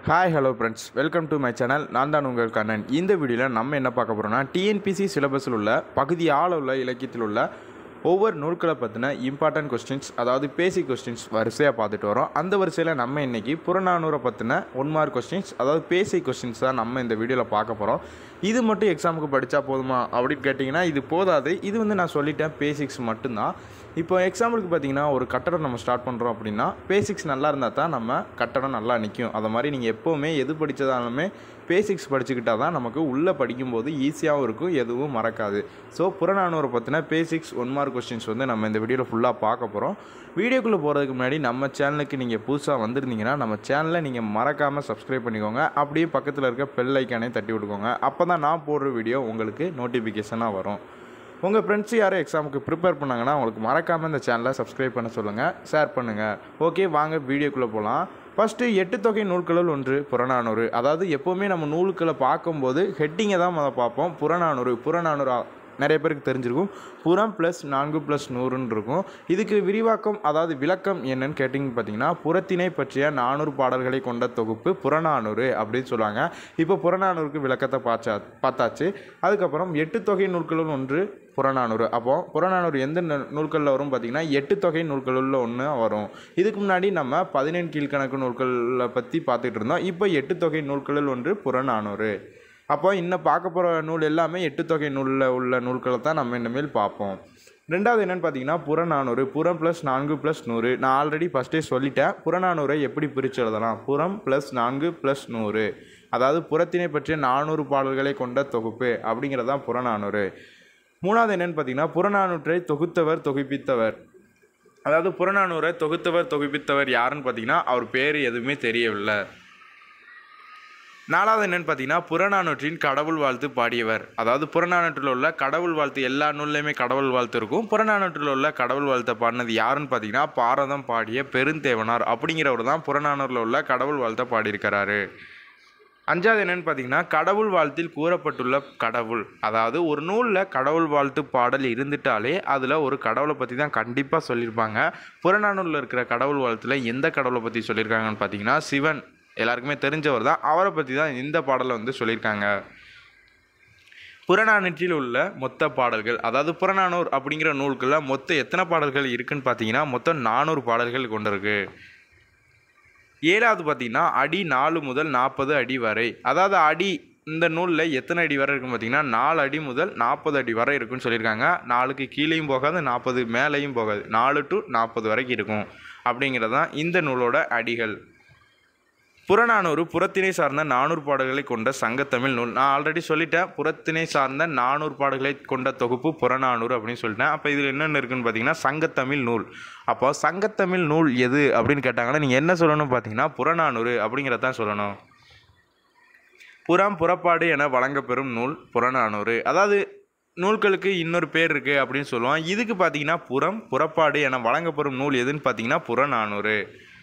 hi hello friends welcome to my channel நான் தான் உங்கள் கண்ணன் இந்த வீடியோவில் நம்ம என்ன பார்க்க போகிறோம்னா டிஎன்பிசி சிலபஸில் உள்ள பகுதி ஆள உள்ள இலக்கியத்தில் உள்ள ஒவ்வொரு நூல்களை பற்றின இம்பார்ட்டன்ட் கொஸ்டின்ஸ் அதாவது பேசிக் கொஸ்டின்ஸ் வரிசையாக பார்த்துட்டு வரோம் அந்த வரிசையில் நம்ம இன்றைக்கி புறநானூரை பற்றின ஒன் மார்க் கொஸ்டின்ஸ் அதாவது பேசிக் கொஸ்டின்ஸ் தான் நம்ம இந்த வீடியோவில் பார்க்க போகிறோம் இது மட்டும் எக்ஸாமுக்கு படித்தா போதுமா அப்படின்னு கேட்டிங்கன்னா இது போதாது இது வந்து நான் சொல்லிட்டேன் பேசிக்ஸ் மட்டும்தான் இப்போ எக்ஸாம்பிளுக்கு பார்த்தீங்கன்னா ஒரு கட்டடம் நம்ம ஸ்டார்ட் பண்ணுறோம் அப்படின்னா பேசிக்ஸ் நல்லா இருந்தால் தான் நம்ம கட்டடம் நல்லா நிற்கும் அதை மாதிரி நீங்கள் எப்போவுமே எது படித்ததாலுமே பேசிக்ஸ் படிச்சுக்கிட்டா தான் நமக்கு உள்ளே படிக்கும்போது ஈஸியாகவும் இருக்கும் எதுவும் மறக்காது ஸோ புறநானூரை பற்றின பேசிக்ஸ் ஒன் மார்க் கொஸ்டின்ஸ் வந்து நம்ம இந்த வீடியோவில் ஃபுல்லாக பார்க்க போகிறோம் வீடியோக்குள்ளே போகிறதுக்கு முன்னாடி நம்ம சேனலுக்கு நீங்கள் புதுசாக வந்திருந்தீங்கன்னா நம்ம சேனலை நீங்கள் மறக்காமல் சப்ஸ்கிரைப் பண்ணிக்கோங்க அப்படியே பக்கத்தில் இருக்க பெல் ஐக்கானே தட்டி விட்டுக்கோங்க அப்போ தான் நான் போடுற வீடியோ உங்களுக்கு நோட்டிஃபிகேஷனாக வரும் உங்கள் ஃப்ரெண்ட்ஸ் யாரும் எக்ஸாமுக்கு ப்ரிப்பேர் பண்ணாங்கன்னா அவங்களுக்கு மறக்காமல் இந்த சேனலை சப்ஸ்கிரைப் பண்ண சொல்லுங்கள் ஷேர் பண்ணுங்கள் ஓகே வாங்க வீடியோக்குள்ளே போகலாம் ஃபஸ்ட்டு எட்டு தொகை நூல்களுள் ஒன்று புறநானூறு அதாவது எப்போவுமே நம்ம நூல்களை பார்க்கும்போது ஹெட்டிங்கை தான் முதல்ல பார்ப்போம் புறநானூறு புறநானூறு நிறைய பேருக்கு தெரிஞ்சிருக்கும் புறம் ப்ளஸ் நான்கு ப்ளஸ் நூறுன்னு இருக்கும் இதுக்கு விரிவாக்கம் அதாவது விளக்கம் என்னன்னு கேட்டிங்க பார்த்தீங்கன்னா புறத்தினை பற்றிய நானூறு பாடல்களை கொண்ட தொகுப்பு புறநானூறு அப்படின்னு சொல்லுவாங்க இப்போ புறநானூறுக்கு விளக்கத்தை பார்த்தா பார்த்தாச்சு அதுக்கப்புறம் எட்டு தொகை நூல்களுள் ஒன்று புறநானூறு அப்போ புறநானூறு எந்த நூ- நூல்களில் வரும் பார்த்தீங்கன்னா எட்டு தொகை நூல்களுள்ள ஒன்று வரும் இதுக்கு முன்னாடி நம்ம பதினெண் கீழ்கணக்கு நூல்களை பற்றி பார்த்துட்டு இருந்தோம் இப்போ எட்டு தொகை நூல்களில் ஒன்று புறநானூறு அப்போ இன்னும் பார்க்க போகிற நூல் எல்லாமே எட்டு தொகை நூலில் உள்ள நூல்களை தான் நம்ம இனிமேல் பார்ப்போம் ரெண்டாவது என்னென்னு பார்த்தீங்கன்னா புறநானூறு புறம் ப்ளஸ் நான்கு ப்ளஸ் நூறு நான் ஆல்ரெடி ஃபஸ்ட்டே சொல்லிட்டேன் புறநானூரை எப்படி பிரித்து எழுதலாம் புறம் ப்ளஸ் நான்கு ப்ளஸ் நூறு அதாவது புறத்தினை பற்றிய நானூறு பாடல்களை கொண்ட தொகுப்பு அப்படிங்கிறது தான் புறநானூறு மூணாவது என்னென்னு பார்த்தீங்கன்னா புறநானூற்றை தொகுத்தவர் தொகுப்பித்தவர் அதாவது புறநானூரை தொகுத்தவர் தொகுப்பித்தவர் யாருன்னு பார்த்தீங்கன்னா அவர் பேர் எதுவுமே தெரியவில்லை நாலாவது என்னன்னு பார்த்தீங்கன்னா புறநானூற்றின் கடவுள் வாழ்த்து பாடியவர் அதாவது புறநானூற்றில் உள்ள கடவுள் வாழ்த்து எல்லா நூல்லையுமே கடவுள் வாழ்த்து இருக்கும் புறநானூற்றில் உள்ள கடவுள் வாழ்த்தை பாடினது யாருன்னு பார்த்தீங்கன்னா பாரதம் பாடிய பெருந்தேவனார் அப்படிங்கிறவர் தான் புறநானூரில் உள்ள கடவுள் வாழ்த்தை பாடியிருக்கிறாரு அஞ்சாவது என்னன்னு பார்த்தீங்கன்னா கடவுள் வாழ்த்தில் கூறப்பட்டுள்ள கடவுள் அதாவது ஒரு நூலில் கடவுள் வாழ்த்து பாடல் இருந்துட்டாலே அதில் ஒரு கடவுளை பற்றி தான் கண்டிப்பாக சொல்லியிருப்பாங்க புறநானூரில் இருக்கிற கடவுள் வாழ்த்தில் எந்த கடவுளை பற்றி சொல்லியிருக்காங்கன்னு பார்த்தீங்கன்னா சிவன் எல்லாருக்குமே தெரிஞ்சவர் தான் அவரை பற்றி தான் இந்த பாடலை வந்து சொல்லியிருக்காங்க புறநானூற்றில் உள்ள மொத்த பாடல்கள் அதாவது புறநானூறு அப்படிங்கிற நூல்களில் மொத்தம் எத்தனை பாடல்கள் இருக்குன்னு பார்த்தீங்கன்னா மொத்தம் நானூறு பாடல்கள் கொண்டிருக்கு ஏழாவது பார்த்தீங்கன்னா அடி நாலு முதல் நாற்பது அடி வரை அதாவது அடி இந்த நூலில் எத்தனை அடி வரை இருக்குன்னு பார்த்தீங்கன்னா நாலு அடி முதல் நாற்பது அடி வரை இருக்குன்னு சொல்லியிருக்காங்க நாலுக்கு கீழேயும் போகாது நாற்பது மேலேயும் போகாது நாலு டு நாற்பது வரைக்கும் இருக்கும் அப்படிங்கிறது தான் இந்த நூலோட அடிகள் புறநானூறு புறத்திணை சார்ந்த நானூறு பாடல்களை கொண்ட சங்கத்தமிழ் நூல் நான் ஆல்ரெடி சொல்லிட்டேன் புறத்திணை சார்ந்த நானூறு பாடல்களை கொண்ட தொகுப்பு புறநானூறு அப்படின்னு சொல்லிட்டேன் அப்போ இதில் என்னென்ன இருக்குன்னு பார்த்தீங்கன்னா சங்கத்தமிழ் நூல் அப்போ சங்கத்தமிழ் நூல் எது அப்படின்னு கேட்டாங்கன்னா நீங்கள் என்ன சொல்லணும் பார்த்தீங்கன்னா புறநானூறு அப்படிங்கிறத தான் சொல்லணும் புறம் புறப்பாடு என வழங்கப்பெறும் நூல் புறநானூறு அதாவது நூல்களுக்கு இன்னொரு பேர் இருக்குது அப்படின்னு சொல்லுவோம் இதுக்கு பார்த்தீங்கன்னா புறம் புறப்பாடு என வழங்கப்பெறும் நூல் எதுன்னு பார்த்தீங்கன்னா புறநானூறு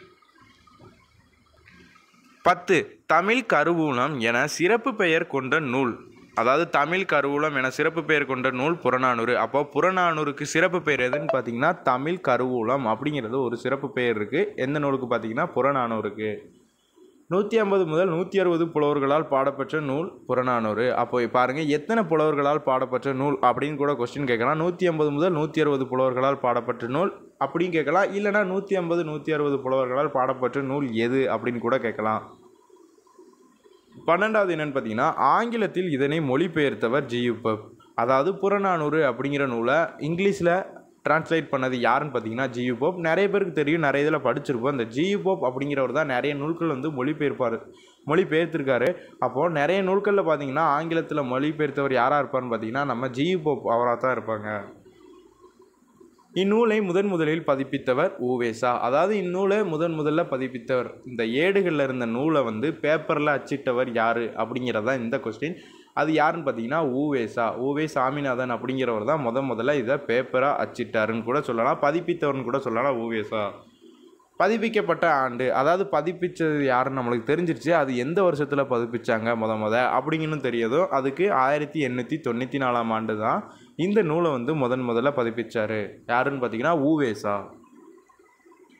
பத்து தமிழ் கருவூலம் என சிறப்பு பெயர் கொண்ட நூல் அதாவது தமிழ் கருவூலம் என சிறப்பு பெயர் கொண்ட நூல் புறநானூறு அப்போ புறநானூறுக்கு சிறப்பு பெயர் எதுன்னு பார்த்தீங்கன்னா தமிழ் கருவூலம் அப்படிங்கிறது ஒரு சிறப்பு பெயர் இருக்குது எந்த நூலுக்கு பார்த்தீங்கன்னா புறநானூறுக்கு நூற்றி ஐம்பது முதல் நூற்றி அறுபது புலவர்களால் பாடப்பெற்ற நூல் புறநானூறு அப்போ பாருங்கள் எத்தனை புலவர்களால் பாடப்பெற்ற நூல் அப்படின்னு கூட கொஸ்டின் கேட்கலாம் நூற்றி ஐம்பது முதல் நூற்றி அறுபது புலவர்களால் பாடப்பட்ட நூல் அப்படின்னு கேட்கலாம் இல்லைனா நூற்றி ஐம்பது நூற்றி அறுபது புலவர்களால் பாடப்பட்ட நூல் எது அப்படின்னு கூட கேட்கலாம் பன்னெண்டாவது என்னன்னு பார்த்தீங்கன்னா ஆங்கிலத்தில் இதனை மொழிபெயர்த்தவர் ஜியு பப் அதாவது புறநானூறு அப்படிங்கிற நூலை இங்கிலீஷில் டிரான்ஸ்லேட் பண்ணது யாருன்னு பார்த்தீங்கன்னா ஜியு போப் நிறைய பேருக்கு தெரியும் நிறைய இதில் படிச்சிருப்போம் அந்த ஜியு போப் அப்படிங்கிறவர் தான் நிறைய நூல்கள் வந்து மொழிபெயர்ப்பார் மொழிபெயர்த்திருக்காரு அப்போது நிறைய நூல்களில் பார்த்தீங்கன்னா ஆங்கிலத்தில் மொழிபெயர்த்தவர் யாராக இருப்பார்னு பார்த்தீங்கன்னா நம்ம ஜியு போப் அவராக தான் இருப்பாங்க இந்நூலை முதன் முதலில் பதிப்பித்தவர் ஊவேசா அதாவது இந்நூலை முதன் முதல்ல பதிப்பித்தவர் இந்த ஏடுகளில் இருந்த நூலை வந்து பேப்பரில் அச்சிட்டவர் யார் அப்படிங்கிறது தான் இந்த கொஸ்டின் அது யாருன்னு பார்த்தீங்கன்னா ஊவேசா ஊவே சாமிநாதன் அப்படிங்கிறவர் தான் முத முதல்ல இதை பேப்பராக அச்சிட்டாருன்னு கூட சொல்லலாம் பதிப்பித்தவர்னு கூட சொல்லலாம் ஊவேசா பதிப்பிக்கப்பட்ட ஆண்டு அதாவது பதிப்பிச்சது யாருன்னு நம்மளுக்கு தெரிஞ்சிருச்சு அது எந்த வருஷத்தில் பதிப்பிச்சாங்க முத முத அப்படிங்கன்னு தெரியுதோ அதுக்கு ஆயிரத்தி எண்ணூற்றி தொண்ணூற்றி நாலாம் ஆண்டு தான் இந்த நூலை வந்து முதன் முதல்ல பதிப்பிச்சாரு யாருன்னு பார்த்தீங்கன்னா ஊவேசா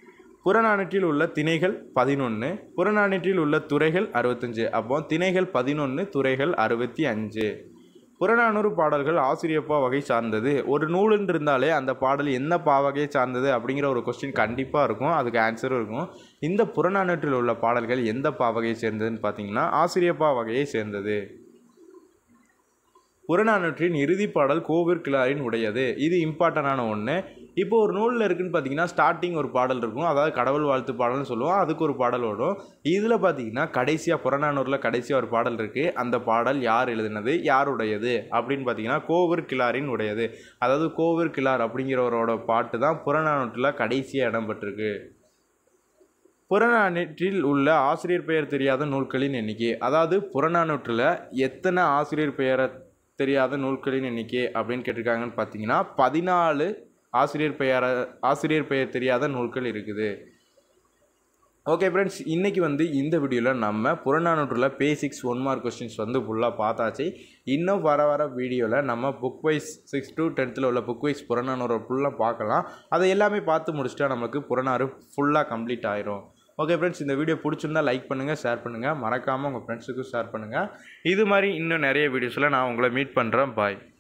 புறநானூற்றில் உள்ள திணைகள் பதினொன்று புறநானூற்றில் உள்ள துறைகள் அறுபத்தஞ்சு அப்போ திணைகள் பதினொன்று துறைகள் அறுபத்தி அஞ்சு புறநானூறு பாடல்கள் ஆசிரியப்பா வகை சார்ந்தது ஒரு நூலுன்னு இருந்தாலே அந்த பாடல் என்ன பாவகையை சார்ந்தது அப்படிங்கிற ஒரு கொஸ்டின் கண்டிப்பாக இருக்கும் அதுக்கு ஆன்சரும் இருக்கும் இந்த புறநானூற்றில் உள்ள பாடல்கள் எந்த பாவகையை சேர்ந்ததுன்னு பார்த்தீங்கன்னா ஆசிரியப்பா வகையை சேர்ந்தது புறநானூற்றின் இறுதி பாடல் கோவிற் கிளாரின் உடையது இது இம்பார்ட்டண்டான ஒன்று இப்போ ஒரு நூலில் இருக்குன்னு பார்த்தீங்கன்னா ஸ்டார்டிங் ஒரு பாடல் இருக்கும் அதாவது கடவுள் வாழ்த்து பாடல்னு சொல்லுவோம் அதுக்கு ஒரு பாடல் வரும் இதில் பார்த்தீங்கன்னா கடைசியாக புறநானூரில் கடைசியாக ஒரு பாடல் இருக்குது அந்த பாடல் யார் எழுதினது யாருடையது அப்படின்னு பார்த்தீங்கன்னா கோவிற் கிளாரின் உடையது அதாவது கோவிற் கிளார் அப்படிங்கிறவரோட பாட்டு தான் புறநானூற்றில் கடைசியாக இடம்பெற்றிருக்கு புறநானூற்றில் உள்ள ஆசிரியர் பெயர் தெரியாத நூல்களின் எண்ணிக்கை அதாவது புறநானூற்றில் எத்தனை ஆசிரியர் பெயரை தெரியாத நூல்களின் எண்ணிக்கை அப்படின்னு கேட்டிருக்காங்கன்னு பார்த்தீங்கன்னா பதினாலு ஆசிரியர் பெயர ஆசிரியர் பெயர் தெரியாத நூல்கள் இருக்குது ஓகே ஃப்ரெண்ட்ஸ் இன்றைக்கி வந்து இந்த வீடியோவில் நம்ம புறநானூற்றில் பேசிக்ஸ் ஒன் மார்க் கொஸ்டின்ஸ் வந்து ஃபுல்லாக பார்த்தாச்சு இன்னும் வர வர வீடியோவில் நம்ம புக் வைஸ் சிக்ஸ் டு டென்த்தில் உள்ள புக் வைஸ் புறநானூறு ஃபுல்லாக பார்க்கலாம் அதை எல்லாமே பார்த்து முடிச்சிட்டா நமக்கு புறநானூறு ஃபுல்லாக கம்ப்ளீட் ஆயிரும் ஓகே ஃப்ரெண்ட்ஸ் இந்த வீடியோ பிடிச்சிருந்தா லைக் பண்ணுங்கள் ஷேர் பண்ணுங்கள் மறக்காமல் உங்கள் ஃப்ரெண்ட்ஸுக்கும் ஷேர் பண்ணுங்கள் இது மாதிரி இன்னும் நிறைய வீடியோஸில் நான் உங்களை மீட் பண்ணுறேன் பாய்